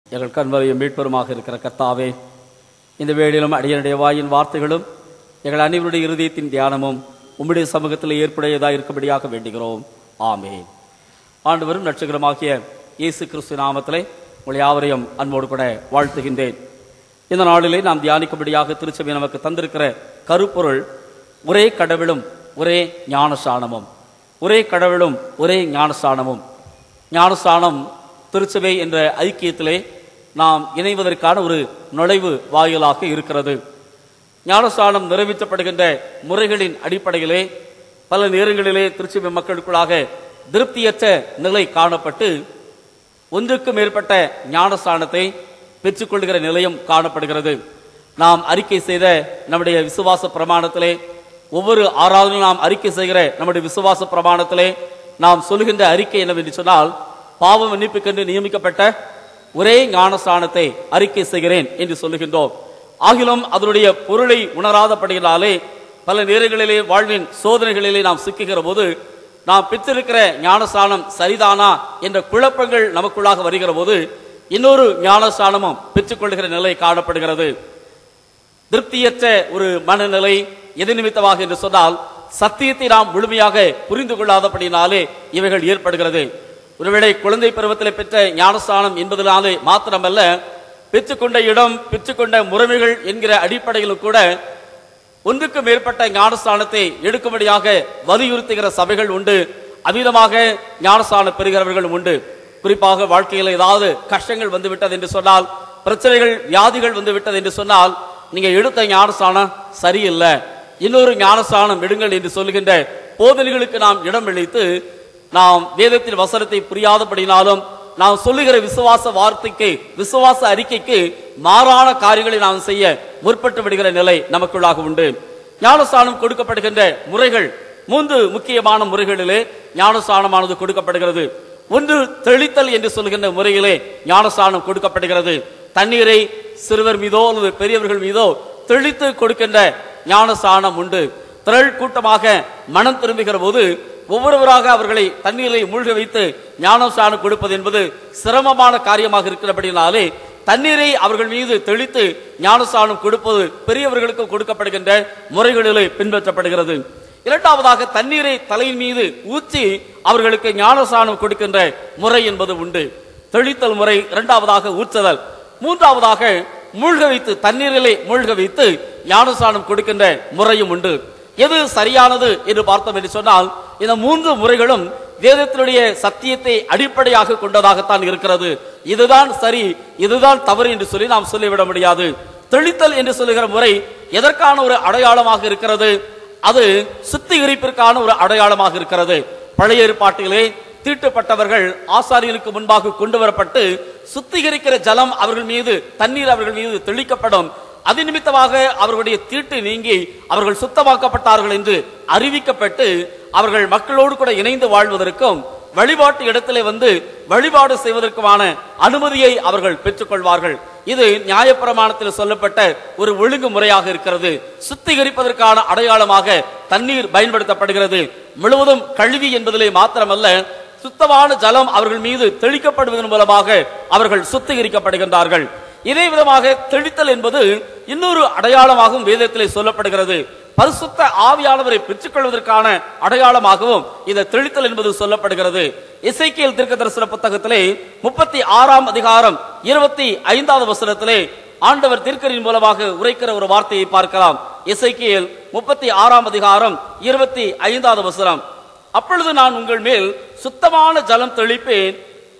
எங்கள் கண்வரையும் மீட்பெருமாக இருக்கிற கர்த்தாவே இந்த வேளையிலும் அடியனுடைய வாயின் வார்த்தைகளும் எங்கள் அனைவருடைய இருதயத்தின் தியானமும் உம்முடைய சமூகத்தில் ஏற்புடையதாக இருக்கும்படியாக வேண்டுகிறோம் ஆமென் ஆண்டவரும் நட்சத்திரமாகிய இயேசு கிறிஸ்து நாமத்திலே உங்களை யாவரையும் அன்போடு கூட வாழ்த்துகின்றேன் இந்த நாளிலே நாம் தியானிக்கும்படியாக திருச்சபை நமக்கு தந்திருக்கிற கருப்பொருள் ஒரே கடவுளும் ஒரே ஞானஸ்தானமும் ஒரே கடவுளும் ஒரே ஞானஸ்தானமும் ஞானஸ்தானம் திருச்சபை என்ற ஐக்கியத்திலே நாம் இணைவதற்கான ஒரு நுழைவு வாயிலாக இருக்கிறது ஞானஸ்தானம் நிறைவேற்றப்படுகின்ற முறைகளின் அடிப்படையிலே பல நேரங்களிலே திருச்சபை மக்களுக்குள்ளாக திருப்தியற்ற நிலை காணப்பட்டு ஒன்றுக்கு மேற்பட்ட ஞானஸ்தானத்தை பெற்றுக்கொள்கிற நிலையும் காணப்படுகிறது நாம் அறிக்கை செய்த நம்முடைய விசுவாச பிரமாணத்திலே ஒவ்வொரு ஆறாவதும் நாம் அறிக்கை செய்கிற நம்முடைய விசுவாச பிரமாணத்திலே நாம் சொல்லுகின்ற அறிக்கை என்னவென்று சொன்னால் பாவ மன்னிப்புக்கென்று நியமிக்கப்பட்ட ஒரே ஞானஸ்தானத்தை அறிக்கை செய்கிறேன் என்று சொல்லுகின்றோம் ஆகிலும் அதனுடைய பொருளை உணராதபடியினாலே பல நேரங்களிலே வாழ்வின் சோதனைகளிலே நாம் சிக்குகிற போது நாம் பெற்றிருக்கிற ஞானஸ்தானம் சரிதானா என்ற குழப்பங்கள் நமக்குள்ளாக வருகிற போது இன்னொரு ஞானஸ்தானமும் பெற்றுக்கொள்கிற நிலை காணப்படுகிறது திருப்தியற்ற ஒரு மனநிலை எது நிமித்தமாக என்று சொன்னால் சத்தியத்தை நாம் முழுமையாக புரிந்து கொள்ளாதபடினாலே இவைகள் ஏற்படுகிறது ஒருவேளை குழந்தை பருவத்தில் பெற்ற ஞானஸ்தானம் என்பதனாலே மாத்திரமல்ல பெற்றுக்கொண்ட இடம் பெற்றுக்கொண்ட முறைமைகள் என்கிற அடிப்படையிலும் கூட ஒன்றுக்கு மேற்பட்ட ஞானஸ்தானத்தை எடுக்கும்படியாக வலியுறுத்துகிற சபைகள் உண்டு அமிதமாக ஞானஸ்தானம் பெறுகிறவர்களும் உண்டு குறிப்பாக வாழ்க்கையில் ஏதாவது கஷ்டங்கள் வந்து விட்டது என்று சொன்னால் பிரச்சனைகள் வியாதிகள் வந்து விட்டது என்று சொன்னால் நீங்க எடுத்த ஞானஸ்தானம் சரியில்லை இன்னொரு ஞானஸ்தானம் எடுங்கள் என்று சொல்லுகின்ற போதனைகளுக்கு நாம் இடம் அளித்து நாம் வேதத்தின் வசனத்தை புரியாதபடினாலும் நாம் சொல்லுகிற விசுவாச வார்த்தைக்கு விசுவாச அறிக்கைக்கு மாறான காரியங்களை நாம் செய்ய முற்பட்டு விடுகிற நிலை நமக்குள்ளாக உண்டு ஞானஸ்தானம் கொடுக்கப்படுகின்ற முறைகள் மூன்று முக்கியமான முறைகளிலே ஞானஸ்தானமானது கொடுக்கப்படுகிறது ஒன்று தெளித்தல் என்று சொல்லுகின்ற முறையிலே ஞானஸ்தானம் கொடுக்கப்படுகிறது தண்ணீரை சிறுவர் மீதோ அல்லது பெரியவர்கள் மீதோ தெளித்து கொடுக்கின்ற ஞானஸ்தானம் உண்டு திரள் கூட்டமாக மனம் திரும்புகிற போது ஒவ்வொருவராக அவர்களை தண்ணீரை மூழ்க வைத்து ஞானஸ்தானம் கொடுப்பது என்பது சிரமமான காரியமாக இருக்கிறபடினாலே தண்ணீரை அவர்கள் மீது தெளித்து ஞானஸ்தானம் கொடுப்பது பெரியவர்களுக்கு கொடுக்கப்படுகின்ற முறைகளிலே பின்பற்றப்படுகிறது இரண்டாவதாக தண்ணீரை தலையின் மீது ஊற்றி அவர்களுக்கு ஞானஸ்தானம் கொடுக்கின்ற முறை என்பது உண்டு தெளித்தல் முறை இரண்டாவதாக ஊற்றுதல் மூன்றாவதாக மூழ்க வைத்து தண்ணீரிலே மூழ்க வைத்து ஞானஸ்தானம் கொடுக்கின்ற முறையும் உண்டு எது சரியானது என்று பார்த்தோம் என்று சொன்னால் இந்த மூன்று முறைகளும் வேதத்தினுடைய சத்தியத்தை அடிப்படையாக கொண்டதாகத்தான் இருக்கிறது இதுதான் சரி இதுதான் தவறு என்று சொல்லி நாம் சொல்லிவிட முடியாது தெளித்தல் என்று சொல்லுகிற முறை எதற்கான ஒரு அடையாளமாக இருக்கிறது அது சுத்திகரிப்பிற்கான ஒரு அடையாளமாக இருக்கிறது பழைய ஏற்பாட்டிலே தீட்டுப்பட்டவர்கள் ஆசாரியனுக்கு முன்பாக கொண்டு வரப்பட்டு சுத்திகரிக்கிற ஜலம் அவர்கள் மீது தண்ணீர் அவர்கள் மீது தெளிக்கப்படும் அது நிமித்தமாக அவர்களுடைய தீட்டு நீங்கி அவர்கள் சுத்தமாக்கப்பட்டார்கள் என்று அறிவிக்கப்பட்டு அவர்கள் மக்களோடு கூட இணைந்து வாழ்வதற்கும் வழிபாட்டு இடத்திலே வந்து வழிபாடு செய்வதற்குமான அனுமதியை அவர்கள் பெற்றுக்கொள்வார்கள் இது நியாயப்பிரமாணத்தில் சொல்லப்பட்ட ஒரு ஒழுங்கு முறையாக இருக்கிறது சுத்திகரிப்பதற்கான அடையாளமாக தண்ணீர் பயன்படுத்தப்படுகிறது முழுவதும் கழுவி என்பதிலே மாத்திரமல்ல சுத்தமான ஜலம் அவர்கள் மீது தெளிக்கப்படுவதன் மூலமாக அவர்கள் சுத்திகரிக்கப்படுகின்றார்கள் இதே விதமாக தெளித்தல் என்பது இன்னொரு அடையாளமாகவும் வேதத்திலே சொல்லப்படுகிறது பரிசுத்த ஆவியானவரை பெற்றுக்கொள்வதற்கான அடையாளமாகவும் இந்த தெளித்தல் என்பது சொல்லப்படுகிறது இசைக்கியல் தீர்க்க தரிசன புத்தகத்திலே முப்பத்தி ஆறாம் அதிகாரம் இருபத்தி ஐந்தாவது வசனத்திலே ஆண்டவர் தீர்க்கரின் மூலமாக உரைக்கிற ஒரு வார்த்தையை பார்க்கலாம் இசைக்கியல் முப்பத்தி ஆறாம் அதிகாரம் இருபத்தி ஐந்தாவது வசனம் அப்பொழுது நான் உங்கள் மேல் சுத்தமான ஜலம் தெளிப்பேன்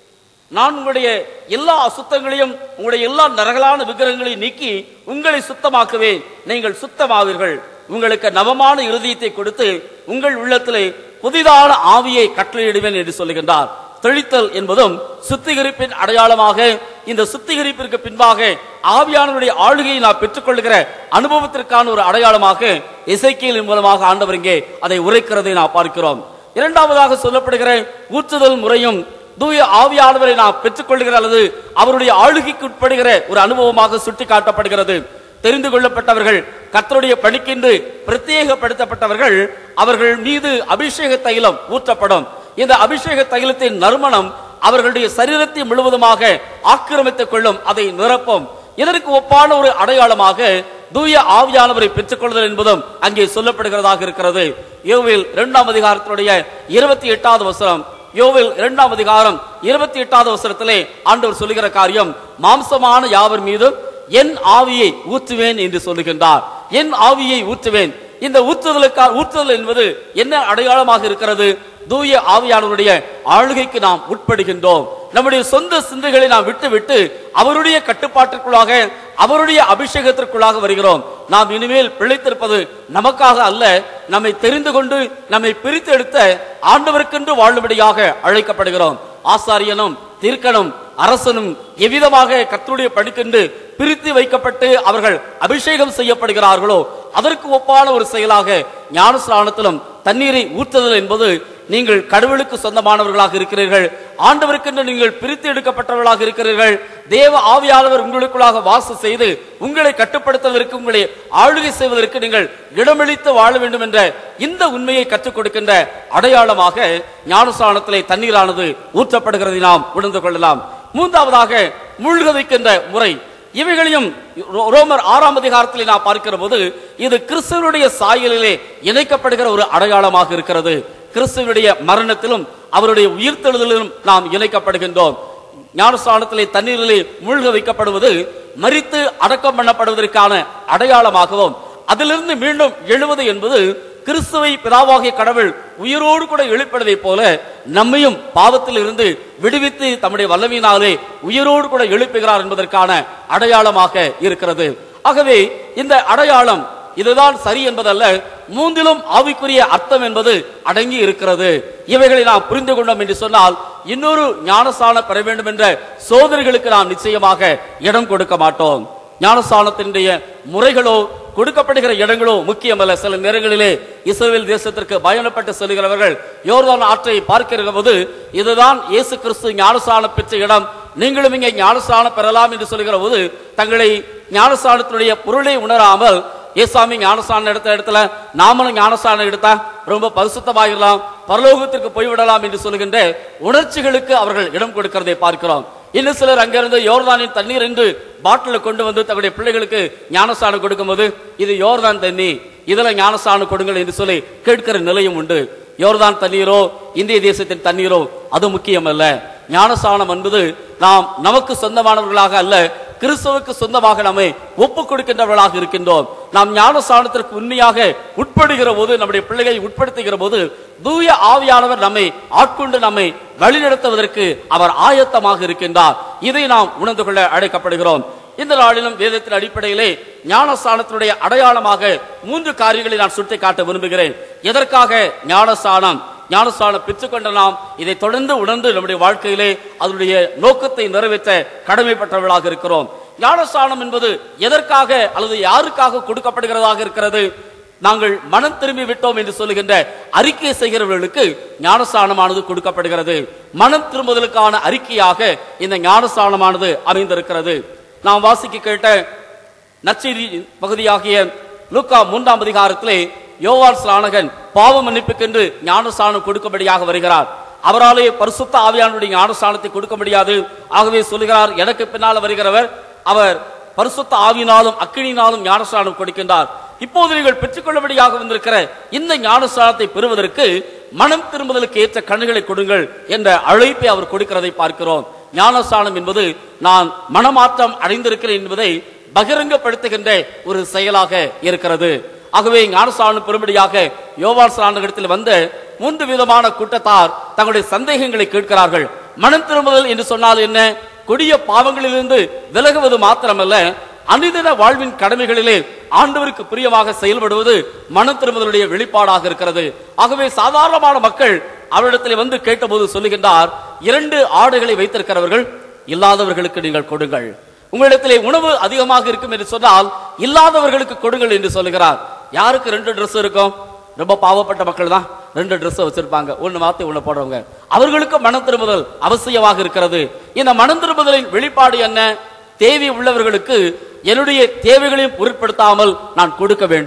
நான் உங்களுடைய எல்லா அசுத்தங்களையும் உங்களுடைய எல்லா நரகலான விக்கிரகங்களையும் நீக்கி உங்களை சுத்தமாக்குவேன் நீங்கள் சுத்தமாவீர்கள் உங்களுக்கு நவமான இருதயத்தை கொடுத்து உங்கள் உள்ளத்திலே புதிதான ஆவியை கட்டளையிடுவேன் என்று சொல்லுகின்றார் தெளித்தல் என்பதும் சுத்திகரிப்பின் அடையாளமாக இந்த சுத்திகரிப்பிற்கு பின்பாக ஆவியானவருடைய ஆளுகையை நாம் பெற்றுக்கொள்கிற அனுபவத்திற்கான ஒரு அடையாளமாக இசைக்கியலின் மூலமாக ஆண்டவர் இங்கே அதை உரைக்கிறதை நாம் பார்க்கிறோம் இரண்டாவதாக சொல்லப்படுகிற ஊற்றுதல் முறையும் தூய ஆவியானவரை நாம் பெற்றுக்கொள்கிற அல்லது அவருடைய ஆளுகைக்கு உட்படுகிற ஒரு அனுபவமாக சுட்டி காட்டப்படுகிறது தெரிந்து கொள்ளப்பட்டவர்கள் கர்த்தருடைய பணிக்கென்று பிரத்யேகப்படுத்தப்பட்டவர்கள் அவர்கள் மீது அபிஷேக தைலம் ஊற்றப்படும் இந்த அபிஷேக தைலத்தின் நறுமணம் அவர்களுடைய சரீரத்தை முழுவதுமாக ஆக்கிரமித்துக் கொள்ளும் அதை நிரப்பும் இதற்கு ஒப்பான ஒரு அடையாளமாக தூய ஆவியானவரை பெற்றுக்கொள்ளுதல் என்பதும் அங்கே சொல்லப்படுகிறதாக இருக்கிறது யோவில் இரண்டாம் அதிகாரத்தினுடைய இருபத்தி எட்டாவது வசனம் யோவில் இரண்டாம் அதிகாரம் இருபத்தி எட்டாவது வசனத்திலே ஆண்டவர் சொல்லுகிற காரியம் மாம்சமான யாவர் மீதும் என் ஆவியை ஊற்றுவேன் என்று சொல்லுகின்றார் என் ஆவியை ஊற்றுவேன் இந்த ஊற்றுதலுக்கா ஊற்றுதல் என்பது என்ன அடையாளமாக இருக்கிறது தூய ஆவியானவருடைய ஆளுகைக்கு நாம் உட்படுகின்றோம் நம்முடைய சொந்த சிந்தைகளை நாம் விட்டுவிட்டு அவருடைய கட்டுப்பாட்டிற்குள்ளாக அவருடைய அபிஷேகத்திற்குள்ளாக வருகிறோம் நாம் இனிமேல் பிழைத்திருப்பது நமக்காக அல்ல நம்மை தெரிந்து கொண்டு நம்மை பிரித்து எடுத்த ஆண்டவருக்கென்று வாழும்படியாக அழைக்கப்படுகிறோம் ஆசாரியனும் தீர்க்கனும் அரசனும் எவ்விதமாக கர்த்தருடைய பணிக்கென்று பிரித்து வைக்கப்பட்டு அவர்கள் அபிஷேகம் செய்யப்படுகிறார்களோ அதற்கு ஒப்பான ஒரு செயலாக ஞானஸ்நானத்திலும் தண்ணீரை ஊற்றுதல் என்பது நீங்கள் கடவுளுக்கு சொந்தமானவர்களாக இருக்கிறீர்கள் ஆண்டவருக்கென்று நீங்கள் பிரித்து எடுக்கப்பட்டவர்களாக இருக்கிறீர்கள் தேவ ஆவியானவர் உங்களுக்குள்ளாக வாசம் செய்து உங்களை கட்டுப்படுத்துவதற்கு உங்களை ஆளுகை செய்வதற்கு நீங்கள் இடமளித்து வாழ வேண்டும் என்ற இந்த உண்மையை கற்றுக் கொடுக்கின்ற அடையாளமாக ஞானஸ்நானத்திலே தண்ணீரானது ஊற்றப்படுகிறதை நாம் உணர்ந்து கொள்ளலாம் மூன்றாவதாக மூழ்க வைக்கின்ற முறை இவைகளையும் ரோ- ரோமர் ஆறாம் அதிகாரத்திலே நாம் பார்க்கிற போது இது கிறிஸ்துவனுடைய சாயலிலே இணைக்கப்படுகிற ஒரு அடையாளமாக இருக்கிறது கிறிஸ்துவனுடைய மரணத்திலும் அவருடைய உயிர்த்தெழுதலிலும் நாம் இணைக்கப்படுகின்றோம் ஞானஸ்தானத்திலே தண்ணீரிலே மூழ்க வைக்கப்படுவது மரித்து அடக்கம் பண்ணப்படுவதற்கான அடையாளமாகவும் அதிலிருந்து மீண்டும் எழுவது என்பது கிறிஸ்துவை பிதாவாகிய கடவுள் உயிரோடு கூட எழுப்பினதைப் போல நம்மையும் பாவத்தில் இருந்து விடுவித்து தம்முடைய வல்லமையினாலே உயிரோடு கூட எழுப்புகிறார் என்பதற்கான அடையாளமாக இருக்கிறது ஆகவே இந்த அடையாளம் இதுதான் சரி என்பதல்ல மூன்றிலும் ஆவிக்குரிய அர்த்தம் என்பது அடங்கி இருக்கிறது இவைகளை நாம் புரிந்து கொண்டோம் என்று சொன்னால் இன்னொரு ஞானஸ்தானம் பெற வேண்டும் என்ற சோதனைகளுக்கு நாம் நிச்சயமாக இடம் கொடுக்க மாட்டோம் ஞானஸ்தானத்தினுடைய முறைகளோ கொடுக்கப்படுகிற இடங்களோ முக்கியமல்ல சில நேரங்களிலே இஸ்ரவேல் தேசத்திற்கு பயணப்பட்டு செல்கிறவர்கள் யோர்தான் ஆற்றை பார்க்கிற போது இதுதான் இயேசு கிறிஸ்து ஞானஸ்தானம் பெற்ற இடம் நீங்களும் இங்கே ஞானஸ்தானம் பெறலாம் என்று சொல்கிற போது தங்களை ஞானஸ்தானத்தினுடைய பொருளை உணராமல் ஏசாமி ஞானஸ்தானம் எடுத்த இடத்துல நாமளும் ஞானஸ்தானம் எடுத்தா ரொம்ப பரிசுத்தமாகிடலாம் பரலோகத்திற்கு போய்விடலாம் என்று சொல்கின்ற உணர்ச்சிகளுக்கு அவர்கள் இடம் கொடுக்கிறதை பார்க்கிறோம் இன்னும் சிலர் அங்கிருந்து யோர்தானின் தண்ணீர் என்று பாட்டில கொண்டு வந்து தங்களுடைய பிள்ளைகளுக்கு ஞானஸ்தானம் கொடுக்கும்போது இது யோர்தான் தண்ணி இதுல ஞானஸ்தானம் கொடுங்கள் என்று சொல்லி கேட்கிற நிலையும் உண்டு யோர்தான் தண்ணீரோ இந்திய தேசத்தின் தண்ணீரோ அது முக்கியமல்ல ஞானஸ்தானம் என்பது நாம் நமக்கு சொந்தமானவர்களாக அல்ல கிறிஸ்துவுக்கு சொந்தமாக நம்மை ஒப்புக் கொடுக்கின்றவர்களாக இருக்கின்றோம் நாம் ஞானஸ்தானத்திற்கு உண்மையாக உட்படுகிற போது நம்முடைய பிள்ளைகளை உட்படுத்துகிற போது தூய ஆவியானவர் நம்மை ஆட்கொண்டு நம்மை வழிநடத்துவதற்கு அவர் ஆயத்தமாக இருக்கின்றார் இதை நாம் உணர்ந்து கொள்ள அழைக்கப்படுகிறோம் இந்த நாளிலும் வேதத்தின் அடிப்படையிலே ஞானஸ்தானத்தினுடைய அடையாளமாக மூன்று காரியங்களை நான் சுட்டிக்காட்ட விரும்புகிறேன் எதற்காக ஞானஸ்தானம் ஞானஸ்தானம் பெற்றுக்கொண்ட நாம் இதை தொடர்ந்து உணர்ந்து நம்முடைய வாழ்க்கையிலே அதனுடைய நோக்கத்தை நிறைவேற்ற கடமைப்பட்டவர்களாக இருக்கிறோம் ஞானஸ்தானம் என்பது எதற்காக அல்லது யாருக்காக கொடுக்கப்படுகிறதாக இருக்கிறது நாங்கள் மனம் திரும்பி விட்டோம் என்று சொல்லுகின்ற அறிக்கை செய்கிறவர்களுக்கு ஞானஸ்தானமானது கொடுக்கப்படுகிறது மனம் திரும்புதலுக்கான அறிக்கையாக இந்த ஞானஸ்தானமானது அமைந்திருக்கிறது நாம் வாசிக்க கேட்ட நற்செய்தி பகுதியாகிய லூக்கா மூன்றாம் அதிகாரத்திலே யோவான் ஸ்நானகன் பாவ மன்னிப்புக்கென்று ஞானஸ்தானம் கொடுக்கும்படியாக வருகிறார் அவராலே பரிசுத்த ஆவியானுடைய ஞானஸ்தானத்தை கொடுக்க முடியாது ஆகவே சொல்லுகிறார் எனக்கு பின்னால் வருகிறவர் அவர் பரிசுத்த ஆவியினாலும் அக்கினியினாலும் ஞானஸ்தானம் கொடுக்கின்றார் இப்போது நீங்கள் பெற்றுக்கொள்ளும்படியாக வந்திருக்கிற இந்த ஞானஸ்தானத்தை பெறுவதற்கு மனம் திரும்புதலுக்கு ஏற்ற கண்ணுகளை கொடுங்கள் என்ற அழைப்பை அவர் கொடுக்கிறதை பார்க்கிறோம் ஞானஸ்தானம் என்பது நான் மனமாற்றம் அடைந்திருக்கிறேன் என்பதை பகிரங்கப்படுத்துகின்ற ஒரு செயலாக இருக்கிறது ஆகவே ஞானஸ்தானம் பெறும்படியாக யோவான் ஸ்நானகத்தில் வந்த மூன்று விதமான கூட்டத்தார் தங்களுடைய சந்தேகங்களை கேட்கிறார்கள் மனம் திரும்புதல் என்று சொன்னால் என்ன கொடிய பாவங்களிலிருந்து விலகுவது மாத்திரமல்ல அனுதின வாழ்வின் கடமைகளிலே ஆண்டவருக்கு பிரியமாக செயல்படுவது மன திரும்புதலுடைய வெளிப்பாடாக இருக்கிறது ஆகவே சாதாரணமான மக்கள் அவரிடத்தில் வந்து கேட்டபோது சொல்லுகின்றார் இரண்டு ஆடுகளை வைத்திருக்கிறவர்கள் இல்லாதவர்களுக்கு நீங்கள் கொடுங்கள் உங்களிடத்திலே உணவு அதிகமாக இருக்கும் என்று சொன்னால் இல்லாதவர்களுக்கு கொடுங்கள் என்று சொல்லுகிறார் யாருக்கு ரெண்டு Dress இருக்கும் ரொம்ப பாவப்பட்ட மக்கள் தான் ரெண்டு Dress வச்சிருப்பாங்க ஒண்ணு மாத்தி ஒண்ணு போடுறவங்க அவர்களுக்கு மனம் திரும்புதல் அவசியமாக இருக்கிறது இந்த மனம் திரும்புதலின் வெளிப்பாடு என்ன தேவை உள்ளவர்களுக்கு என்னுடைய தேவைகளையும் பொருட்படுத்தாமல் நான் கொடுக்க வேண்டும்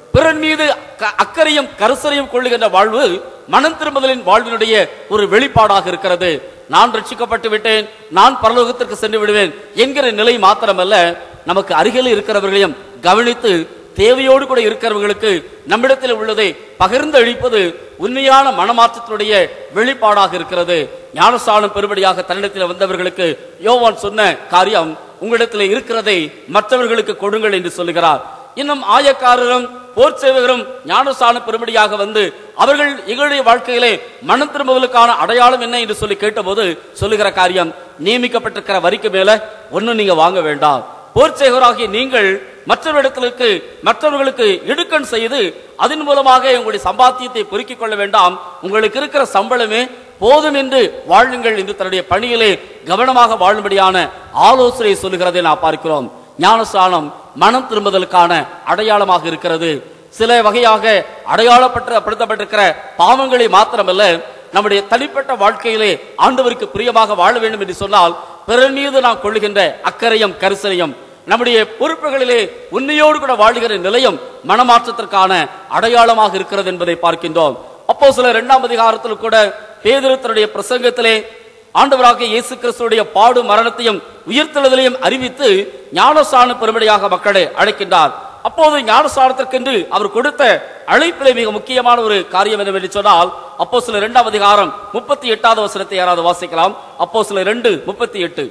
பிறன் மீது க- அக்கறையும் கருசரையும் கொள்ளுகின்ற வாழ்வு மனம் திரும்புதலின் வாழ்வினுடைய ஒரு வெளிப்பாடாக இருக்கிறது நான் ரட்சிக்கப்பட்டு விட்டேன் நான் பரலோகத்திற்கு சென்று விடுவேன் என்கிற நிலை மாத்திரமல்ல நமக்கு அருகில் இருக்கிறவர்களையும் கவனித்து தேவையோடு கூட இருக்கிறவர்களுக்கு நம்மிடத்தில் உள்ளதை பகிர்ந்து அளிப்பது உண்மையான மனமாற்றத்தினுடைய வெளிப்பாடாக இருக்கிறது ஞானஸ்தானம் பெருபடியாக தன்னிடத்தில் வந்தவர்களுக்கு யோவான் சொன்ன காரியம் உங்களிடத்தில் இருக்கிறதை மற்றவர்களுக்கு கொடுங்கள் என்று சொல்லுகிறார் இன்னும் ஆயக்காரரும் போர் சேவகரும் ஞானஸ்தானம் பெருமடியாக வந்து அவர்கள் எங்களுடைய வாழ்க்கையிலே மனம் திரும்புவதற்கான அடையாளம் என்ன என்று சொல்லி கேட்டபோது சொல்லுகிற காரியம் நியமிக்கப்பட்டிருக்கிற வரிக்கு மேல ஒண்ணும் நீங்க வாங்க வேண்டாம் போர் சேவகராகிய நீங்கள் மற்றவரிடத்திற்கு மற்றவர்களுக்கு இடுக்கண் செய்து அதன் மூலமாக உங்களுடைய சம்பாத்தியத்தை பெருக்கிக் கொள்ள வேண்டாம் உங்களுக்கு இருக்கிற சம்பளமே போதும் என்று வாழுங்கள் என்று தன்னுடைய பணியிலே கவனமாக வாழும்படியான ஆலோசனை சொல்லுகிறதை நாம் பார்க்கிறோம் ஞானஸ்தானம் மனம் திரும்புதலுக்கான அடையாளமாக இருக்கிறது சில வகையாக அடையாளப்படுத்தப்பட்டிருக்கிற பாவங்களை மாத்திரமல்ல நம்முடைய தனிப்பட்ட வாழ்க்கையிலே ஆண்டவருக்கு பிரியமாக வாழ வேண்டும் என்று சொன்னால் பிறர் மீது நாம் கொள்ளுகின்ற அக்கறையும் கரிசனையும் நம்முடைய பொறுப்புகளிலே உண்மையோடு கூட வாழுகிற நிலையம் மனமாற்றத்திற்கான அடையாளமாக இருக்கிறது என்பதை பார்க்கின்றோம் அப்போ சில இரண்டாம் அதிகாரத்தில் கூட பேதிருத்தனுடைய பிரசங்கத்திலே ஆண்டவராகிய இயேசு கிறிஸ்துடைய பாடு மரணத்தையும் உயிர்த்தெழுதலையும் அறிவித்து ஞானஸ்தான பெருமடியாக மக்களை அழைக்கின்றார் அப்போது ஞானஸ்தானத்திற்கென்று அவர் கொடுத்த அழைப்பிலே மிக முக்கியமான ஒரு காரியம் என்னவென்று சொன்னால் அப்போ சில இரண்டாம் அதிகாரம் முப்பத்தி எட்டாவது வசனத்தை யாராவது வாசிக்கலாம் அப்போ சில ரெண்டு முப்பத்தி எட்டு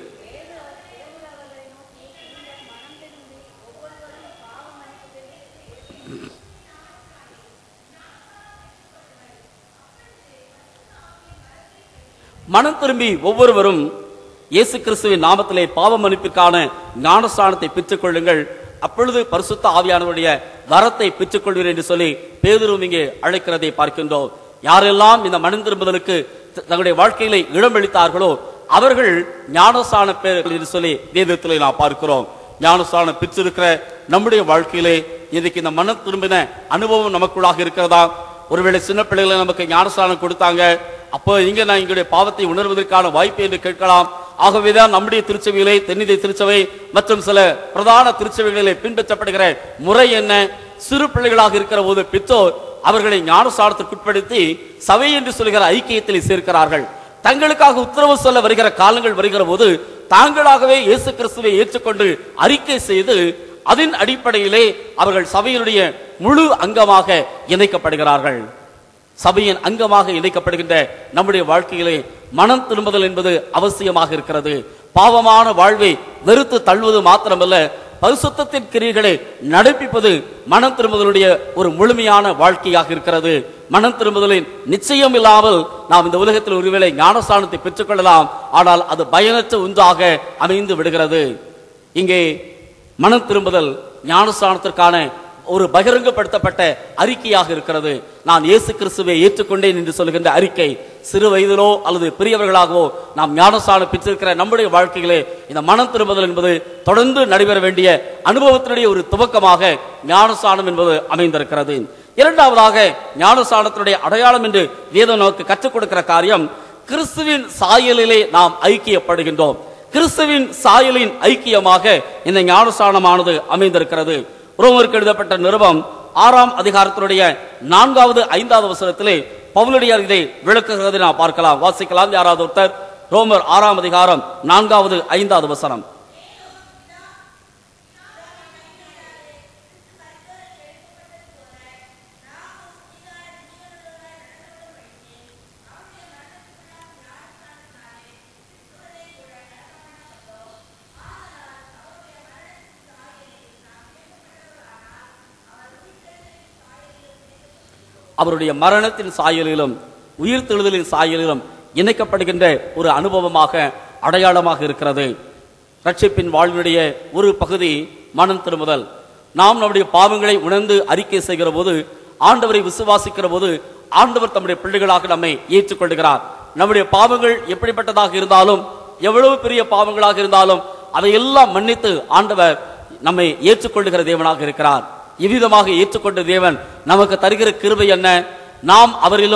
மனம் திரும்பி ஒவ்வொருவரும் இயேசு கிறிஸ்துவின் நாமத்திலே பாவ மன்னிப்பிற்கான ஞானஸ்தானத்தை பெற்றுக் கொள்ளுங்கள் அப்பொழுது பரிசுத்த ஆவியானவருடைய வரத்தை பெற்றுக் கொள்வீர் என்று சொல்லி பேதுருவும் இங்கே அழைக்கிறதை பார்க்கின்றோம் யாரெல்லாம் இந்த மனம் திரும்புதலுக்கு த- தங்களுடைய வாழ்க்கையிலே இடமளித்தார்களோ அவர்கள் ஞானஸ்தான பேர்கள் என்று சொல்லி வேதத்திலே நாம் பார்க்கிறோம் ஞானஸ்தானம் பெற்றிருக்கிற நம்முடைய வாழ்க்கையிலே இன்றைக்கு இந்த மனம் திரும்பின அனுபவம் நமக்குள்ளாக இருக்கிறதா ஒருவேளை சின்ன பிள்ளைகளை நமக்கு ஞானஸ்தானம் கொடுத்தாங்க அப்போ இங்க நான் எங்களுடைய பாவத்தை உணர்வதற்கான வாய்ப்பு என்று கேட்கலாம் ஆகவேதான் நம்முடைய திருச்சபையிலே தென்னிதை திருச்சபை மற்றும் சில பிரதான திருச்சபைகளிலே பின்பற்றப்படுகிற முறை என்ன சிறு பிள்ளைகளாக இருக்கிற போது பெற்றோர் அவர்களை ஞானஸ்தானத்திற்குட்படுத்தி சபை என்று சொல்கிற ஐக்கியத்தில் சேர்க்கிறார்கள் தங்களுக்காக உத்தரவு சொல்ல வருகிற காலங்கள் வருகிற போது தாங்களாகவே இயேசு கிறிஸ்துவை ஏற்றுக்கொண்டு அறிக்கை செய்து அதன் அடிப்படையிலே அவர்கள் சபையினுடைய முழு அங்கமாக இணைக்கப்படுகிறார்கள் சபையின் அங்கமாக இணைக்கப்படுகின்ற நம்முடைய வாழ்க்கையிலே மனம் திரும்புதல் என்பது அவசியமாக இருக்கிறது பாவமான வாழ்வை வெறுத்து தள்ளுவது மாத்திரமல்ல பரிசுத்தத்தின் கிரியைகளை நடப்பிப்பது மனம் திரும்புதலுடைய ஒரு முழுமையான வாழ்க்கையாக இருக்கிறது மனம் திரும்புதலின் நிச்சயம் இல்லாமல் நாம் இந்த உலகத்தில் ஒருவேளை ஞானஸ்தானத்தை பெற்றுக்கொள்ளலாம் ஆனால் அது பயனற்ற ஒன்றாக அமைந்து விடுகிறது இங்கே மனம் திரும்புதல் ஞானஸ்தானத்திற்கான ஒரு பகிரங்கப்படுத்தப்பட்ட அறிக்கையாக இருக்கிறது நான் இயேசு கிறிஸ்துவை ஏற்றுக்கொண்டேன் என்று சொல்கின்ற அறிக்கை சிறு வயதிலோ அல்லது பெரியவர்களாகவோ நாம் ஞானஸ்தானம் பெற்றிருக்கிற நம்முடைய வாழ்க்கையிலே இந்த மனம் திரும்புதல் என்பது தொடர்ந்து நடைபெற வேண்டிய அனுபவத்தினுடைய ஒரு துவக்கமாக ஞானஸ்தானம் என்பது அமைந்திருக்கிறது இரண்டாவதாக ஞானஸ்தானத்தினுடைய அடையாளம் என்று வேதம் நமக்கு கற்றுக் கொடுக்கிற காரியம் கிறிஸ்துவின் சாயலிலே நாம் ஐக்கியப்படுகின்றோம் கிறிஸ்துவின் சாயலின் ஐக்கியமாக இந்த ஞானஸ்தானமானது அமைந்திருக்கிறது ரோமருக்கு எழுதப்பட்ட நிருபம் ஆறாம் அதிகாரத்தினுடைய நான்காவது ஐந்தாவது வசனத்திலே பவுலடியார் இதை விளக்குகிறதை நாம் பார்க்கலாம் வாசிக்கலாம் யாராவது ஒருத்தர் ரோமர் ஆறாம் அதிகாரம் நான்காவது ஐந்தாவது வசனம் அவருடைய மரணத்தின் சாயலிலும் உயிர்த்தெழுதலின் சாயலிலும் இணைக்கப்படுகின்ற ஒரு அனுபவமாக அடையாளமாக இருக்கிறது ரட்சிப்பின் வாழ்வினுடைய ஒரு பகுதி மனம் திரும்புதல் நாம் நம்முடைய பாவங்களை உணர்ந்து அறிக்கை செய்கிற போது ஆண்டவரை விசுவாசிக்கிற போது ஆண்டவர் தம்முடைய பிள்ளைகளாக நம்மை ஏற்றுக்கொள்கிறார் நம்முடைய பாவங்கள் எப்படிப்பட்டதாக இருந்தாலும் எவ்வளவு பெரிய பாவங்களாக இருந்தாலும் அதையெல்லாம் மன்னித்து ஆண்டவர் நம்மை ஏற்றுக்கொள்ளுகிற தேவனாக இருக்கிறார் இவ்விதமாக ஏற்றுக்கொண்ட தேவன் நமக்கு தருகிற கிருபை என்ன நாம் அவரிலும்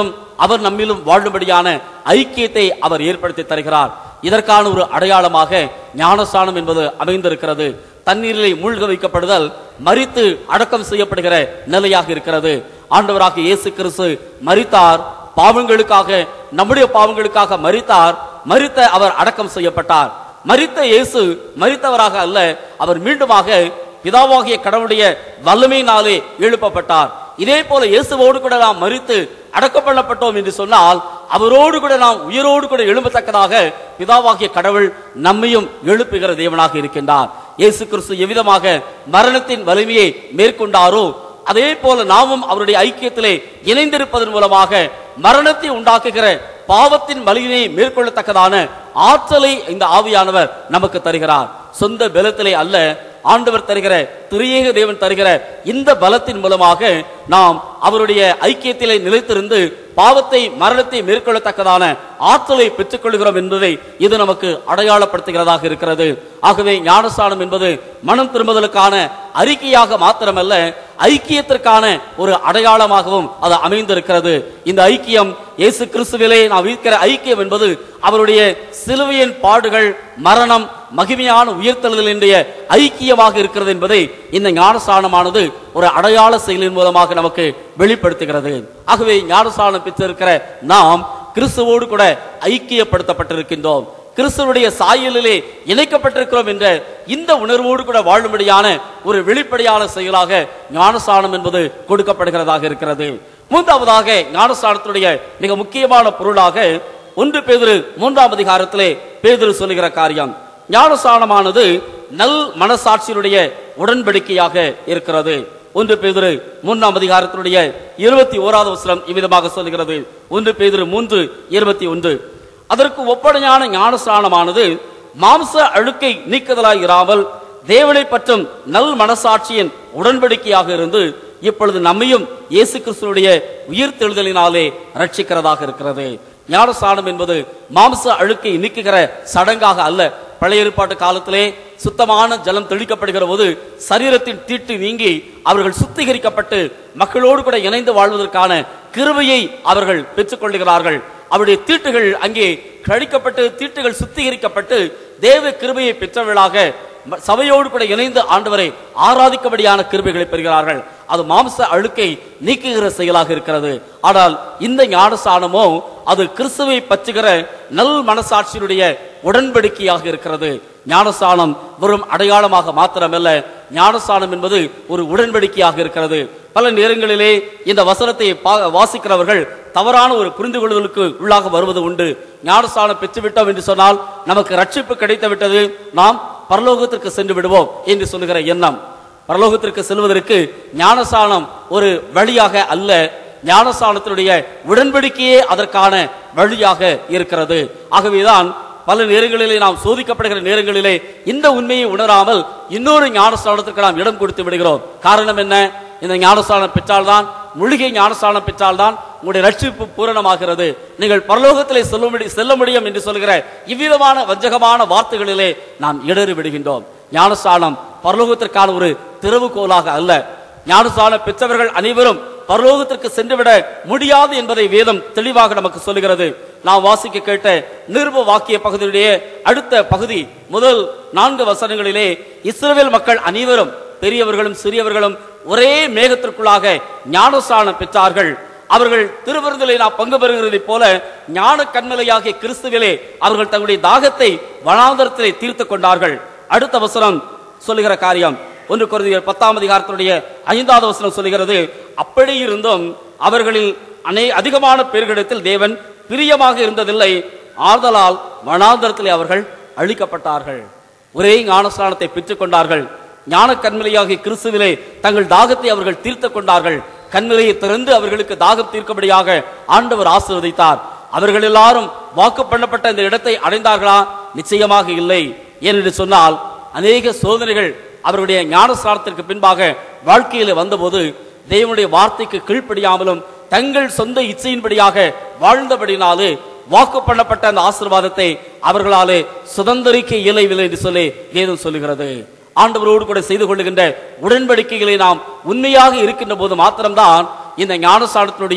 அவர் நம்மிலும் வாழும்படியான ஐக்கியத்தை அவர் ஏற்படுத்தி தருகிறார் இதற்கான ஒரு அடையாளமாக ஞானஸ்தானம் என்பது அமைந்திருக்கிறது தண்ணீரிலே மூழ்க வைக்கப்படுதல் மரித்து அடக்கம் செய்யப்படுகிற நிலையாக இருக்கிறது ஆண்டவராக இயேசு கிறிஸ்து மரித்தார் பாவங்களுக்காக நம்முடைய பாவங்களுக்காக மரித்தார் மரித்த அவர் அடக்கம் செய்யப்பட்டார் மரித்த இயேசு மரித்தவராக அல்ல அவர் மீண்டுமாக பிதாவாகிய கடவுளுடைய வல்லமையினாலே எழுப்பப்பட்டார் இதே போல இயேசுவோடு கூட நாம் மரித்து அடக்கப்படப்பட்டோம் என்று சொன்னால் அவரோடு கூட நாம் உயிரோடு கூட எழும்பத்தக்கதாக பிதாவாகிய கடவுள் நம்மையும் எழுப்புகிற தேவனாக இருக்கின்றார் இயேசு கிறிஸ்து எவ்விதமாக மரணத்தின் வலிமையை மேற்கொண்டாரோ அதே போல நாமும் அவருடைய ஐக்கியத்திலே இணைந்திருப்பதன் மூலமாக மரணத்தை உண்டாக்குகிற பாவத்தின் வலிமையை மேற்கொள்ளத்தக்கதான ஆற்றலை இந்த ஆவியானவர் நமக்கு தருகிறார் சொந்த பலத்திலே அல்ல ஆண்டவர் தருகிற திரியேக தேவன் தருகிற இந்த பலத்தின் மூலமாக நாம் அவருடைய ஐக்கியத்திலே நிலைத்திருந்து பாவத்தை மரணத்தை மேற்கொள்ளத்தக்கதான ஆற்றலை பெற்றுக்கொள்கிறோம் என்பதை இது நமக்கு அடையாளப்படுத்துகிறதாக இருக்கிறது ஆகவே ஞானஸ்தானம் என்பது மனம் திரும்புதலுக்கான அறிக்கையாக மாத்திரமல்ல ஐக்கியத்திற்கான ஒரு அடையாளமாகவும் அது அமைந்திருக்கிறது இந்த ஐக்கியம் இயேசு கிறிஸ்துவிலே நாம் இருக்கிற ஐக்கியம் என்பது அவருடைய சிலுவையின் பாடுகள் மரணம் மகிமையான உயிர்த்தெழுதலினுடைய ஐக்கியமாக இருக்கிறது என்பதை இந்த ஞானஸ்தானமானது ஒரு அடையாள செயலின் மூலமாக நமக்கு வெளிப்படுத்துகிறது ஆகவே ஞானஸ்தானம் பெற்றிருக்கிற நாம் கிறிஸ்துவோடு கூட ஐக்கியப்படுத்தப்பட்டிருக்கின்றோம் கிறிஸ்துவனுடைய சாயலிலே இணைக்கப்பட்டிருக்கிறோம் என்ற இந்த உணர்வோடு கூட வாழும்படியான ஒரு வெளிப்படையான செயலாக ஞானஸ்தானம் என்பது கொடுக்கப்படுகிறதாக இருக்கிறது மூன்றாவதாக ஞானஸ்தானத்துடைய மிக முக்கியமான பொருளாக ஒன்று பேதுரு மூன்றாம் அதிகாரத்திலே பேதுரு சொல்லுகிற காரியம் ஞானஸ்தானமானது நல் மனசாட்சியினுடைய உடன்படிக்கையாக இருக்கிறது ஒன்று பேதுரு மூன்றாம் அதிகாரத்தினுடைய இருபத்தி ஓராவது வசனம் இவ்விதமாக சொல்லுகிறது ஒன்று பேதுரு மூன்று இருபத்தி ஒன்று அதற்கு ஒப்படையான ஞானஸ்தானமானது மாம்ச அழுக்கை நீக்குதலாய் இராமல் தேவனை பற்றும் நல் மனசாட்சியின் உடன்படிக்கையாக இருந்து இப்பொழுது நம்மையும் இயேசு கிறிஸ்துடைய உயிர் தெழுதலினாலே ரட்சிக்கிறதாக இருக்கிறது ஞானஸ்தானம் என்பது மாம்ச அழுக்கை நீக்குகிற சடங்காக அல்ல பழைய ஏற்பாட்டு காலத்திலே சுத்தமான ஜலம் தெளிக்கப்படுகிற போது சரீரத்தின் தீட்டு நீங்கி அவர்கள் சுத்திகரிக்கப்பட்டு மக்களோடு கூட இணைந்து வாழ்வதற்கான கிருபையை அவர்கள் பெற்றுக்கொள்ளுகிறார்கள் அவருடைய தீட்டுகள் அங்கே கழிக்கப்பட்டு தீட்டுகள் சுத்திகரிக்கப்பட்டு தேவ கிருபையை பெற்றவர்களாக ம- சபையோடு கூட இணைந்து ஆண்டவரை ஆராதிக்கபடியான கிருபைகளை பெறுகிறார்கள் அது மாம்ச அழுக்கை நீக்குகிற செயலாக இருக்கிறது ஆனால் இந்த ஞானஸ்தானமோ அது கிறிஸ்துவை பற்றுகிற நல் மனசாட்சியினுடைய உடன்படிக்கையாக இருக்கிறது ஞானஸ்தானம் வெறும் அடையாளமாக மாத்திரமல்ல ஞானஸ்தானம் என்பது ஒரு உடன்படிக்கையாக இருக்கிறது பல நேரங்களிலே இந்த வசனத்தை பா- வாசிக்கிறவர்கள் தவறான ஒரு புரிந்து கொள்ளுதலுக்கு உள்ளாக வருவது உண்டு ஞானஸ்தானம் பெற்றுவிட்டோம் என்று சொன்னால் நமக்கு ரட்சிப்பு கிடைத்து விட்டது நாம் பரலோகத்திற்கு சென்று விடுவோம் என்று சொல்லுகிற எண்ணம் பரலோகத்திற்கு செல்வதற்கு ஞானஸ்தானம் ஒரு வழியாக அல்ல ஞானஸ்தானத்தினுடைய உடன்படிக்கையே அதற்கான வழியாக இருக்கிறது ஆகவேதான் பல நேரங்களிலே நாம் சோதிக்கப்படுகிற நேரங்களிலே இந்த உண்மையை உணராமல் இன்னொரு ஞானஸ்தானத்திற்கு நாம் இடம் கொடுத்து விடுகிறோம் காரணம் என்ன இந்த ஞானஸ்தானம் பெற்றால்தான் முழுகை ஞானஸ்தானம் பெற்றால்தான் உங்களுடைய ரட்சிப்பு பூரணமாகிறது நீங்கள் பரலோகத்திலே சொல்ல முடி செல்ல முடியும் என்று சொல்கிற இவ்விதமான வஞ்சகமான வார்த்தைகளிலே நாம் இடறி விடுகின்றோம் ஞானஸ்தானம் பரலோகத்திற்கான ஒரு திறவுகோலாக அல்ல ஞானஸ்தானம் பெற்றவர்கள் அனைவரும் பரலோகத்திற்கு சென்றுவிட முடியாது என்பதை வேதம் தெளிவாக நமக்கு சொல்லுகிறது நாம் வாசிக்க கேட்ட நிருப வாக்கிய பகுதியுடைய அடுத்த பகுதி முதல் நான்கு வசனங்களிலே இஸ்ரவேல் மக்கள் அனைவரும் பெரியவர்களும் சிறியவர்களும் ஒரே மேகத்திற்குள்ளாக ஞானஸ்தானம் பெற்றார்கள் அவர்கள் திருவிருந்திலே நாம் பங்கு பெறுகிறதைப் போல ஞான கண்மலையாகிய கிறிஸ்துவிலே அவர்கள் தங்களுடைய தாகத்தை வனாந்தரத்திலே தீர்த்து கொண்டார்கள் அடுத்த வசனம் சொல்லுகிற காரியம் ஒன்று குருதியர் பத்தாம் அதிகாரத்தினுடைய ஐந்தாவது வசனம் சொல்லுகிறது அப்படி இருந்தும் அவர்களில் அநே அதிகமான பேர்களிடத்தில் தேவன் பிரியமாக இருந்ததில்லை ஆறுதலால் வனாந்தரத்திலே அவர்கள் அழிக்கப்பட்டார்கள் ஒரே ஞானஸ்நானத்தை பெற்றுக் கொண்டார்கள் ஞான கண்மலையாகிய கிறிஸ்துவிலே தங்கள் தாகத்தை அவர்கள் தீர்த்து கொண்டார்கள் கண்மலையை திறந்து அவர்களுக்கு தாகம் தீர்க்கும்படியாக ஆண்டவர் ஆசீர்வதித்தார் அவர்கள் எல்லாரும் வாக்கு பண்ணப்பட்ட இந்த இடத்தை அடைந்தார்களா நிச்சயமாக இல்லை ஏனென்று சொன்னால் அநேக சோதனைகள் அவருடைய ஞானஸ்நானத்திற்கு பின்பாக வாழ்க்கையில வந்தபோது தேவனுடைய வார்த்தைக்கு கீழ்ப்படியாமலும் தங்கள் சொந்த இச்சையின்படியாக வாழ்ந்தபடினாலே வாக்கு பண்ணப்பட்ட அந்த ஆசீர்வாதத்தை அவர்களாலே சுதந்திரிக்க இயலவில்லை என்று சொல்லி வேதம் சொல்லுகிறது ஆண்டவரோடு கூட செய்து கொள்ளுகின்ற உடன்படிக்கைகளை நாம் உண்மையாக இருக்கின்ற போது மாத்திரம்தான் இந்த ஞானஸ்தானத்தினுடைய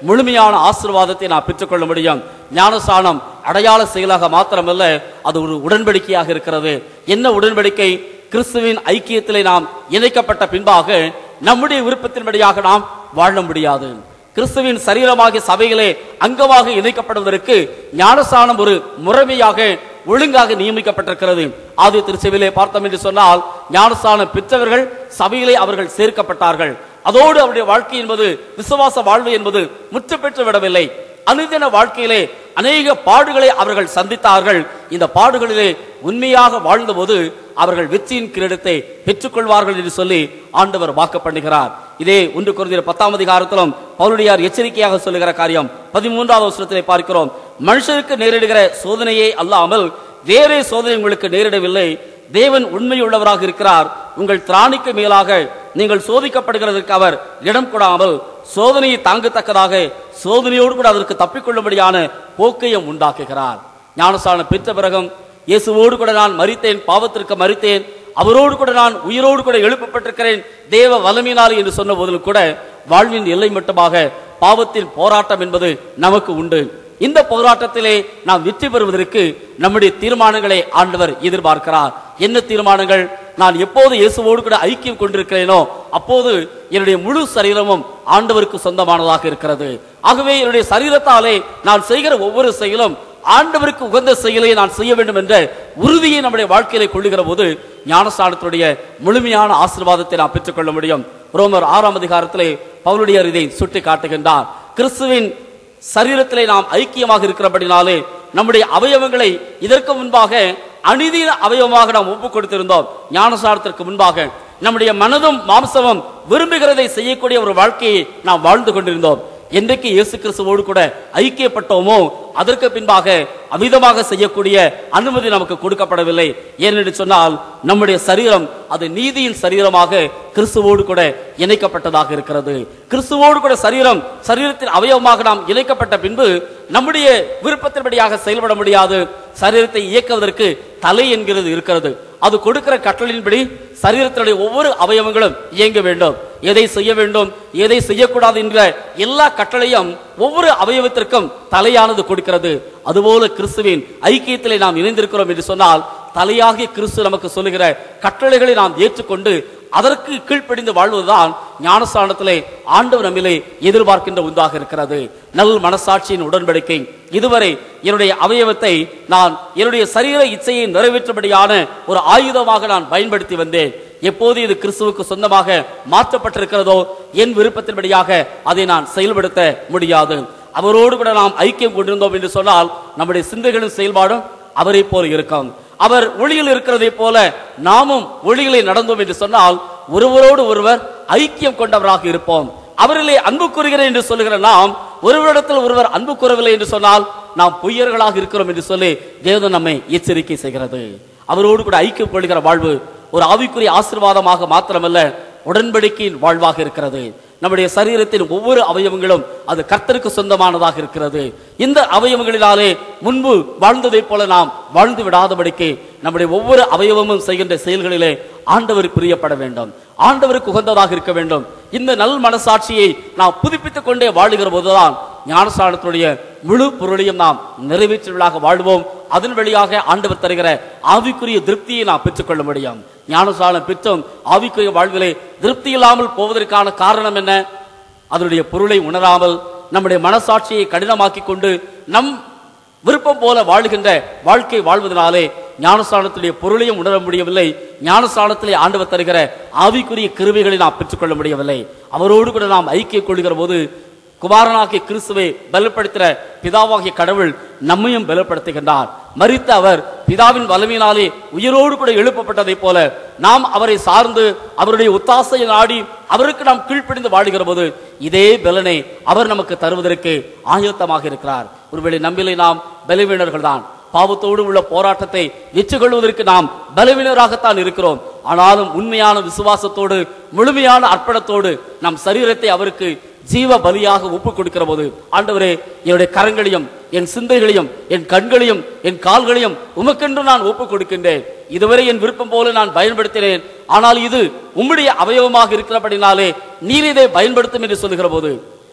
முழுமையான ஆசீர்வாதத்தை நான் பெற்றுக்கொள்ள முடியும் ஞானஸ்நானம் அடையாள செயலாக மாத்திரமல்ல அது ஒரு உடன்படிக்கையாக இருக்கிறது என்ன உடன்படிக்கை கிறிஸ்துவின் ஐக்கியத்திலே நாம் இணைக்கப்பட்ட பின்பாக நம்முடைய விருப்பத்தின்படியாக நாம் வாழ முடியாது கிறிஸ்துவின் சரீரமாகிய சபைகளே அங்கமாக இணைக்கப்படுவதற்கு ஞானஸ்நானம் ஒரு முறைமையாக ஒழுங்காக நியமிக்கப்பட்டிருக்கிறது ஆதி திருச்சபையிலே பார்த்தோம் என்று சொன்னால் ஞானஸ்நானம் பெற்றவர்கள் சபையிலே அவர்கள் சேர்க்கப்பட்டார்கள் அதோடு அவருடைய வாழ்க்கை என்பது விசுவாச வாழ்வு என்பது முற்று பெற்று விடவில்லை அனுதின வாழ்க்கையிலே அநேக பாடுகளை அவர்கள் சந்தித்தார்கள் இந்த பாடுகளிலே உண்மையாக வாழ்ந்தபோது அவர்கள் வெற்றியின் கிரீடத்தை பெற்றுக்கொள்வார்கள் என்று சொல்லி ஆண்டவர் வாக்கு பண்ணுகிறார் இதே ஒன்று குறைந்த பத்தாம் அதிகாரத்திலும் பவுலுடையார் எச்சரிக்கையாக சொல்லுகிற காரியம் பதிமூன்றாவது வருஷத்திலே பார்க்கிறோம் மனுஷருக்கு நேரிடுகிற சோதனையே அல்லாமல் வேறே சோதனை உங்களுக்கு நேரிடவில்லை தேவன் உண்மையுள்ளவராக இருக்கிறார் உங்கள் திராணிக்கு மேலாக நீங்கள் சோதிக்கப்படுகிறதற்கு அவர் இடம் கொடாமல் சோதனையை தாங்கத்தக்கதாக சோதனையோடு கூட அதற்கு தப்பிக்கொள்ளும்படியான போக்கையும் உண்டாக்குகிறார் ஞானஸ்தானம் பெற்ற பிறகும் இயேசுவோடு கூட நான் மரித்தேன் பாவத்திற்கு மரித்தேன் அவரோடு கூட நான் உயிரோடு கூட எழுப்பப்பட்டிருக்கிறேன் தேவ வல்லமையினால் என்று சொன்ன போதிலும் கூட வாழ்வின் எல்லை மட்டுமாக பாவத்தின் போராட்டம் என்பது நமக்கு உண்டு இந்த போராட்டத்திலே நாம் வெற்றி பெறுவதற்கு நம்முடைய தீர்மானங்களை ஆண்டவர் எதிர்பார்க்கிறார் என்ன தீர்மானங்கள் நான் எப்போது இயேசுவோடு கூட ஐக்கியம் கொண்டிருக்கிறேனோ அப்போது என்னுடைய முழு சரீரமும் ஆண்டவருக்கு சொந்தமானதாக இருக்கிறது ஆகவே என்னுடைய சரீரத்தாலே நான் செய்கிற ஒவ்வொரு செயலும் ஆண்டவருக்கு உகந்த செயலை நான் செய்ய வேண்டும் என்ற உறுதியை நம்முடைய வாழ்க்கையிலே கொள்ளுகிற போது ஞானஸ்தானத்துடைய முழுமையான ஆசீர்வாதத்தை நாம் பெற்றுக்கொள்ள முடியும் ரோமர் ஆறாம் அதிகாரத்திலே பவுலுடைய இதை சுட்டி காட்டுகின்றார் கிறிஸ்துவின் சரீரத்திலே நாம் ஐக்கியமாக இருக்கிறபடினாலே நம்முடைய அவயவங்களை இதற்கு முன்பாக அநீதின அவயவமாக நாம் ஒப்புக் கொடுத்திருந்தோம் ஞானசாரத்திற்கு முன்பாக நம்முடைய மனதும் மாம்சமும் விரும்புகிறதை செய்யக்கூடிய ஒரு வாழ்க்கையை நாம் வாழ்ந்து கொண்டிருந்தோம் என்றைக்கு இயேசு கிறிஸ்துவோடு கூட ஐக்கியப்பட்டோமோ அதற்கு பின்பாக அமிதமாக செய்யக்கூடிய அனுமதி நமக்கு கொடுக்கப்படவில்லை ஏனென்று சொன்னால் நம்முடைய சரீரம் அது நீதியின் சரீரமாக கிறிஸ்துவோடு கூட இணைக்கப்பட்டதாக இருக்கிறது கிறிஸ்துவோடு கூட சரீரம் சரீரத்தின் அவயவமாக நாம் இணைக்கப்பட்ட பின்பு நம்முடைய விருப்பத்தின்படியாக செயல்பட முடியாது சரீரத்தை இயக்குவதற்கு தலை என்கிறது இருக்கிறது அது கொடுக்கிற கட்டளையின்படி சரீரத்தினுடைய ஒவ்வொரு அவயவங்களும் இயங்க வேண்டும் எதை செய்ய வேண்டும் எதை செய்யக்கூடாது என்ற எல்லா கட்டளையும் ஒவ்வொரு அவயவத்திற்கும் தலையானது கொடுக்கிறது அதுபோல கிறிஸ்துவின் ஐக்கியத்திலே நாம் இணைந்திருக்கிறோம் என்று சொன்னால் தலையாகிய கிறிஸ்து நமக்கு சொல்லுகிற கட்டளைகளை நாம் ஏற்றுக்கொண்டு அதற்கு கீழ்ப்படிந்து வாழ்வதுதான் ஞானஸ்தானத்திலே ஆண்டவர் நம்மிலே எதிர்பார்க்கின்ற ஒன்றாக இருக்கிறது நல் மனசாட்சியின் உடன்படிக்கை இதுவரை என்னுடைய அவயவத்தை நான் என்னுடைய சரீர இச்சையை நிறைவேற்றும்படியான ஒரு ஆயுதமாக நான் பயன்படுத்தி வந்தேன் எப்போது இது கிறிஸ்துவுக்கு சொந்தமாக மாற்றப்பட்டிருக்கிறதோ என் விருப்பத்தின்படியாக அதை நான் செயல்படுத்த முடியாது அவரோடு கூட நாம் ஐக்கியம் கொண்டிருந்தோம் என்று சொன்னால் நம்முடைய சிந்தைகளின் செயல்பாடும் அவரை போல இருக்கும் அவர் ஒளியில் இருக்கிறதை போல நாமும் ஒளியிலே நடந்தோம் என்று சொன்னால் ஒருவரோடு ஒருவர் ஐக்கியம் கொண்டவராக இருப்போம் அவரிலே அன்பு கூறுகிறேன் என்று சொல்லுகிற நாம் ஒருவரிடத்தில் ஒருவர் அன்பு கூறவில்லை என்று சொன்னால் நாம் பொய்யர்களாக இருக்கிறோம் என்று சொல்லி தேவன் நம்மை எச்சரிக்கை செய்கிறது அவரோடு கூட ஐக்கியம் கொள்கிற வாழ்வு ஒரு ஆவிக்குரிய ஆசீர்வாதமாக மாத்திரமல்ல உடன்படிக்கையின் வாழ்வாக இருக்கிறது நம்முடைய சரீரத்தின் ஒவ்வொரு அவயவங்களும் அது கர்த்தருக்கு சொந்தமானதாக இருக்கிறது இந்த அவயவங்களினாலே முன்பு வாழ்ந்ததைப் போல நாம் வாழ்ந்து விடாதபடிக்கு நம்முடைய ஒவ்வொரு அவயவமும் செய்கின்ற செயல்களிலே ஆண்டவர் பிரியப்பட வேண்டும் ஆண்டவருக்கு உகந்ததாக இருக்க வேண்டும் இந்த நல் மனசாட்சியை நாம் புதுப்பித்துக் கொண்டே வாழுகிற போதுதான் ஞானஸ்தானத்துடைய முழு பொருளையும் நாம் நிறைவேற்றுவதாக வாழ்வோம் அதன் வழியாக ஆண்டவர் தருகிற ஆவிக்குரிய திருப்தியை நாம் பெற்றுக்கொள்ள முடியும் ஞானஸ்தானம் பெற்றும் ஆவிக்குரிய வாழ்விலே திருப்தி இல்லாமல் போவதற்கான காரணம் என்ன அதனுடைய பொருளை உணராமல் நம்முடைய மனசாட்சியை கடினமாக்கி கொண்டு நம் விருப்பம் போல வாழுகின்ற வாழ்க்கை வாழ்வதனாலே ஞானஸ்தானத்துடைய பொருளையும் உணர முடியவில்லை ஞானஸ்தானத்திலே ஆண்டவர் தருகிற ஆவிக்குரிய கிருவிகளை நாம் பெற்றுக்கொள்ள முடியவில்லை அவரோடு கூட நாம் ஐக்கியம் கொள்கிற போது குமாரனாகிய கிறிஸ்துவை பலப்படுத்துகிற பிதாவாகிய கடவுள் நம்மையும் பலப்படுத்துகின்றார் மரித்த அவர் பிதாவின் வலிமையினாலே உயிரோடு கூட எழுப்பப்பட்டதைப் போல நாம் அவரை சார்ந்து அவருடைய ஒத்தாசையை நாடி அவருக்கு நாம் கீழ்ப்படிந்து வாழுகிற போது இதே பலனை அவர் நமக்கு தருவதற்கு ஆயத்தமாக இருக்கிறார் ஒருவேளை நம்மிலே நாம் பலவீனர்கள் தான் பாவத்தோடு உள்ள போராட்டத்தை வெற்றி கொள்வதற்கு நாம் பலவீனராகத்தான் இருக்கிறோம் ஆனாலும் உண்மையான விசுவாசத்தோடு முழுமையான அர்ப்பணத்தோடு நம் சரீரத்தை அவருக்கு ஜீவ பலியாக ஒப்பு கொடுக்கிற போது ஆண்டவரே என்னுடைய கரங்களையும் என் சிந்தைகளையும் என் கண்களையும் என் கால்களையும் உமக்கென்று நான் ஒப்பு கொடுக்கின்றேன் இதுவரை என் விருப்பம் போல நான் பயன்படுத்தினேன் ஆனால் இது உம்முடைய அவயவமாக இருக்கிறபடினாலே நீர் இதை பயன்படுத்தும் என்று சொல்லுகிற போது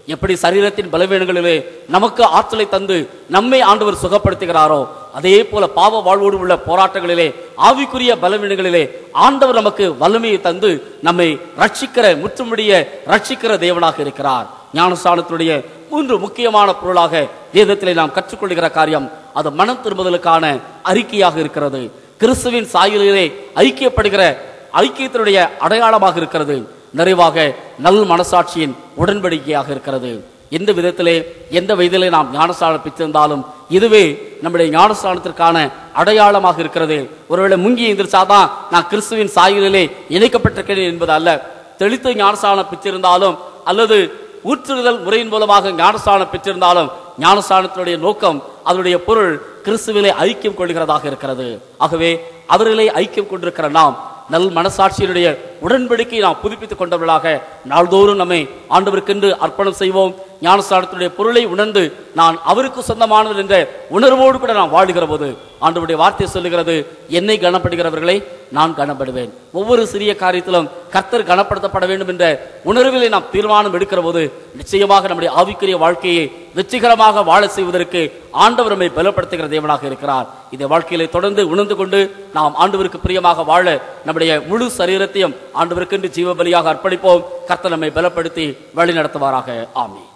எப்படி சரீரத்தின் பலவீனங்களிலே நமக்கு ஆற்றலை தந்து நம்மை ஆண்டவர் சுகப்படுத்துகிறாரோ அதே போல பாவ வாழ்வோடு உள்ள போராட்டங்களிலே ஆவிக்குரிய பலவீனங்களிலே ஆண்டவர் நமக்கு வல்லமையை தந்து நம்மை ரட்சிக்கிற முற்றுமுடிய ரட்சிக்கிற தேவனாக இருக்கிறார் ஞானஸ்தானத்துடைய மூன்று முக்கியமான பொருளாக வேதத்திலே நாம் கற்றுக்கொள்கிற காரியம் அது மனம் திரும்புதலுக்கான அறிக்கையாக இருக்கிறது கிறிஸ்துவின் சாயலிலே ஐக்கியப்படுகிற ஐக்கியத்தினுடைய அடையாளமாக இருக்கிறது நிறைவாக நல் மனசாட்சியின் உடன்படிக்கையாக இருக்கிறது எந்த விதத்திலே எந்த வயதிலே நாம் ஞானஸ்தானம் பெற்றிருந்தாலும் இதுவே நம்முடைய ஞானஸ்தானத்திற்கான அடையாளமாக இருக்கிறது ஒருவேளை முங்கி எந்திரிச்சாதான் நான் கிறிஸ்துவின் சாயலிலே இணைக்கப்பட்டிருக்கிறேன் என்பது அல்ல தெளித்து ஞானஸ்தானம் பெற்றிருந்தாலும் அல்லது ஊற்றுதல் முறையின் மூலமாக ஞானஸ்தானம் பெற்றிருந்தாலும் ஞானஸ்தானத்தினுடைய நோக்கம் அதனுடைய பொருள் கிறிஸ்துவிலே ஐக்கியம் கொள்கிறதாக இருக்கிறது ஆகவே அவர்களே ஐக்கியம் கொண்டிருக்கிற நாம் நல் மனசாட்சியினுடைய உடன்படிக்கை நாம் புதுப்பித்துக் கொண்டவர்களாக நாள்தோறும் நம்மை ஆண்டவருக்கென்று அர்ப்பணம் செய்வோம் ஞானஸ்தானத்துடைய பொருளை உணர்ந்து நான் அவருக்கு சொந்தமானது என்ற உணர்வோடு கூட நான் வாழுகிற போது ஆண்டவருடைய வார்த்தை சொல்லுகிறது என்னை கனப்படுகிறவர்களை நான் கனப்படுவேன் ஒவ்வொரு சிறிய காரியத்திலும் கர்த்தர் கனப்படுத்தப்பட வேண்டும் என்ற உணர்விலே நாம் தீர்மானம் எடுக்கிற போது நிச்சயமாக நம்முடைய ஆவிக்குரிய வாழ்க்கையை வெற்றிகரமாக வாழ செய்வதற்கு ஆண்டவர் நம்மை பலப்படுத்துகிற தேவனாக இருக்கிறார் இந்த வாழ்க்கையிலே தொடர்ந்து உணர்ந்து கொண்டு நாம் ஆண்டவருக்கு பிரியமாக வாழ நம்முடைய முழு சரீரத்தையும் ஆண்டவருக்கென்று ஜீவ பலியாக அர்ப்பணிப்போம் கர்த்தர் நம்மை பலப்படுத்தி வழி நடத்துவாராக ஆமீன்